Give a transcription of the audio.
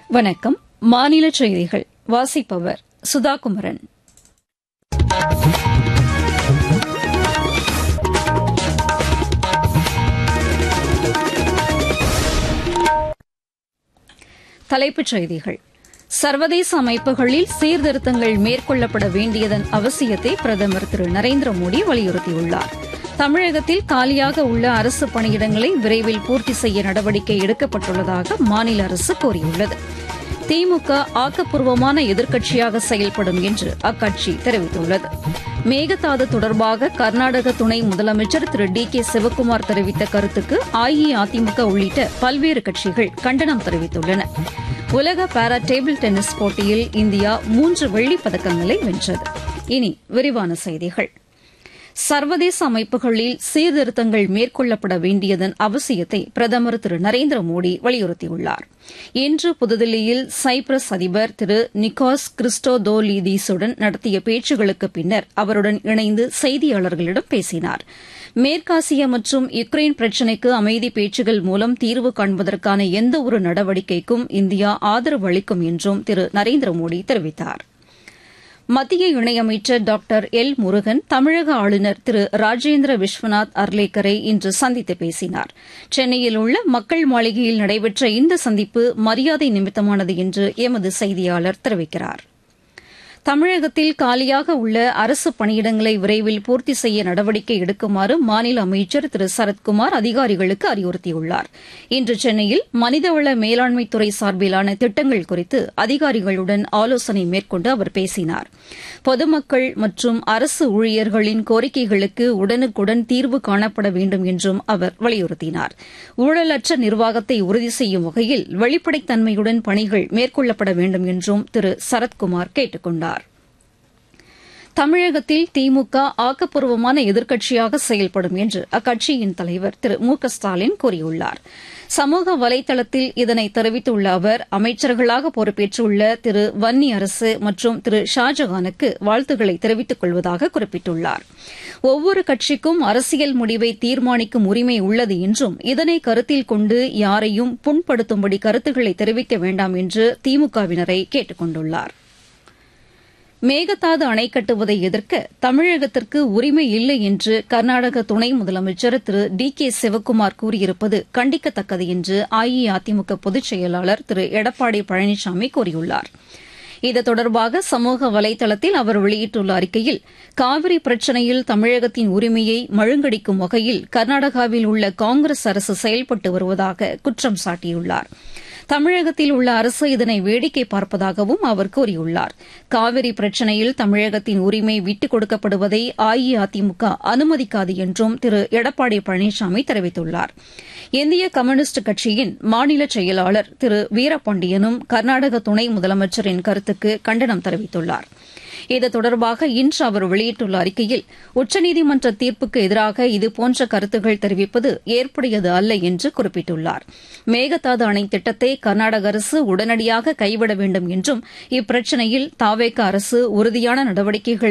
வணக்கம் மாநில செய்திகள் வாசிப்பவர் சுதாகுமரன் தலைப்புச் செய்திகள் சர்வதேச அமைப்புகளில் சீர்திருத்தங்கள் மேற்கொள்ளப்பட வேண்டியதன் அவசியத்தை பிரதமர் திரு நரேந்திர மோடி வலியுறுத்தியுள்ளார் தமிழகத்தில் காலியாக உள்ள அரசு பணியிடங்களை விரைவில் பூர்த்தி செய்ய நடவடிக்கை எடுக்கப்பட்டுள்ளதாக மாநில அரசு கூறியுள்ளது திமுக ஆக்கப்பூர்வமான எதிர்க்கட்சியாக செயல்படும் என்று அக்கட்சி தெரிவித்துள்ளது மேகதாது தொடர்பாக கர்நாடக துணை முதலமைச்சர் திரு டி கே சிவக்குமார் தெரிவித்த கருத்துக்கு அஇஅதிமுக உள்ளிட்ட பல்வேறு கட்சிகள் கண்டனம் தெரிவித்துள்ளன உலக பாரா டேபிள் டென்னிஸ் போட்டியில் இந்தியா மூன்று வெள்ளிப் பதக்கங்களை வென்றது இனி விரிவான செய்திகள் சர்வதேச அமைப்புகளில் சீர்திருத்தங்கள் மேற்கொள்ளப்பட வேண்டியதன் அவசியத்தை பிரதமர் திரு நரேந்திர மோடி வலியுறுத்தியுள்ளார் இன்று புதுதில்லியில் சைப்ரஸ் அதிபர் திரு நிக்கோஸ் கிறிஸ்டோதோலிதீஸுடன் நடத்திய பேச்சுகளுக்கு பின்னர் அவருடன் இணைந்து செய்தியாளர்களிடம் பேசினார் மேற்காசிய மற்றும் யுக்ரைன் பிரச்சினைக்கு அமைதி பேச்சுகள் மூலம் தீர்வு காண்பதற்கான எந்தவொரு நடவடிக்கைக்கும் இந்தியா ஆதரவு அளிக்கும் என்றும் திரு நரேந்திர மோடி தெரிவித்தாா் மத்திய இணையமைச்சர் டாக்டர் எல் முருகன் தமிழக ஆளுநர் திரு ராஜேந்திர விஸ்வநாத் அர்லேக்கரை இன்று சந்தித்து பேசினார் சென்னையில் உள்ள மக்கள் மாளிகையில் நடைபெற்ற இந்த சந்திப்பு மரியாதை நிமித்தமானது என்று எமது செய்தியாளர் தெரிவிக்கிறார் தமிழகத்தில் காலியாக உள்ள அரசு பணியிடங்களை விரைவில் பூர்த்தி செய்ய நடவடிக்கை எடுக்குமாறு மாநில அமைச்சர் திரு சரத்குமார் அதிகாரிகளுக்கு அறிவுறுத்தியுள்ளார் இன்று சென்னையில் மனிதவள மேலாண்மைத்துறை சார்பிலான திட்டங்கள் குறித்து அதிகாரிகளுடன் ஆலோசனை மேற்கொண்டு அவர் பேசினார் பொதுமக்கள் மற்றும் அரசு ஊழியர்களின் கோரிக்கைகளுக்கு உடனுக்குடன் தீர்வு காணப்பட வேண்டும் என்றும் அவர் வலியுறுத்தினார் ஊழலற்ற நிர்வாகத்தை உறுதி செய்யும் வகையில் வெளிப்படைத்தன்மையுடன் பணிகள் மேற்கொள்ளப்பட வேண்டும் என்றும் திரு சரத்குமார் கேட்டுக் கொண்டார் தமிழகத்தில் திமுக ஆக்கப்பூர்வமான எதிர்க்கட்சியாக செயல்படும் என்று அக்கட்சியின் தலைவர் திரு மு க ஸ்டாலின் கூறியுள்ளார் சமூக வலைதளத்தில் இதனை தெரிவித்துள்ள அவர் அமைச்சர்களாக பொறுப்பேற்றுள்ள திரு வன்னி அரசு மற்றும் திரு ஷாஜகானுக்கு வாழ்த்துக்களை தெரிவித்துக் கொள்வதாக குறிப்பிட்டுள்ளார் ஒவ்வொரு கட்சிக்கும் அரசியல் முடிவை தீர்மானிக்கும் உரிமை உள்ளது என்றும் இதனை கருத்தில் கொண்டு யாரையும் புண்படுத்தும்படி கருத்துக்களை தெரிவிக்க வேண்டாம் என்று திமுகவினரை கேட்டுக் கொண்டுள்ளாா் மேகதாது அணை கட்டுவதை எதிர்க்க தமிழகத்திற்கு உரிமை இல்லை என்று கர்நாடக துணை முதலமைச்சர் திரு டி கே சிவக்குமார் கூறியிருப்பது கண்டிக்கத்தக்கது என்று அஇஅதிமுக பொதுச் செயலாளர் திரு எடப்பாடி பழனிசாமி கூறியுள்ளார் இது தொடர்பாக சமூக வலைதளத்தில் அவர் வெளியிட்டுள்ள அறிக்கையில் காவிரி பிரச்சினையில் தமிழகத்தின் உரிமையை மழுங்கடிக்கும் வகையில் கர்நாடகாவில் உள்ள காங்கிரஸ் அரசு செயல்பட்டு வருவதாக குற்றம் சாட்டியுள்ளாா் தமிழகத்தில் உள்ள அரசு இதனை வேடிக்கை பார்ப்பதாகவும் அவர் கூறியுள்ளார் காவிரி பிரச்சினையில் தமிழகத்தின் உரிமை விட்டுக் கொடுக்கப்படுவதை அஇஅதிமுக அனுமதிக்காது என்றும் திரு எடப்பாடி பழனிசாமி தெரிவித்துள்ளார் இந்திய கம்யூனிஸ்ட் கட்சியின் மாநில செயலாளர் திரு வீரபாண்டியனும் கர்நாடக துணை முதலமைச்சரின் கருத்துக்கு கண்டனம் தெரிவித்துள்ளாா் இது தொடர்பாக இன்று அவர் வெளியிட்டுள்ள அறிக்கையில் உச்சநீதிமன்ற தீர்ப்புக்கு எதிராக இதுபோன்ற கருத்துகள் தெரிவிப்பது ஏற்புடையது அல்ல என்று குறிப்பிட்டுள்ளார் மேகதாது அணை திட்டத்தை கர்நாடக அரசு உடனடியாக கைவிட வேண்டும் என்றும் இப்பிரச்சினையில் தாவேக அரசு உறுதியான நடவடிக்கைகள்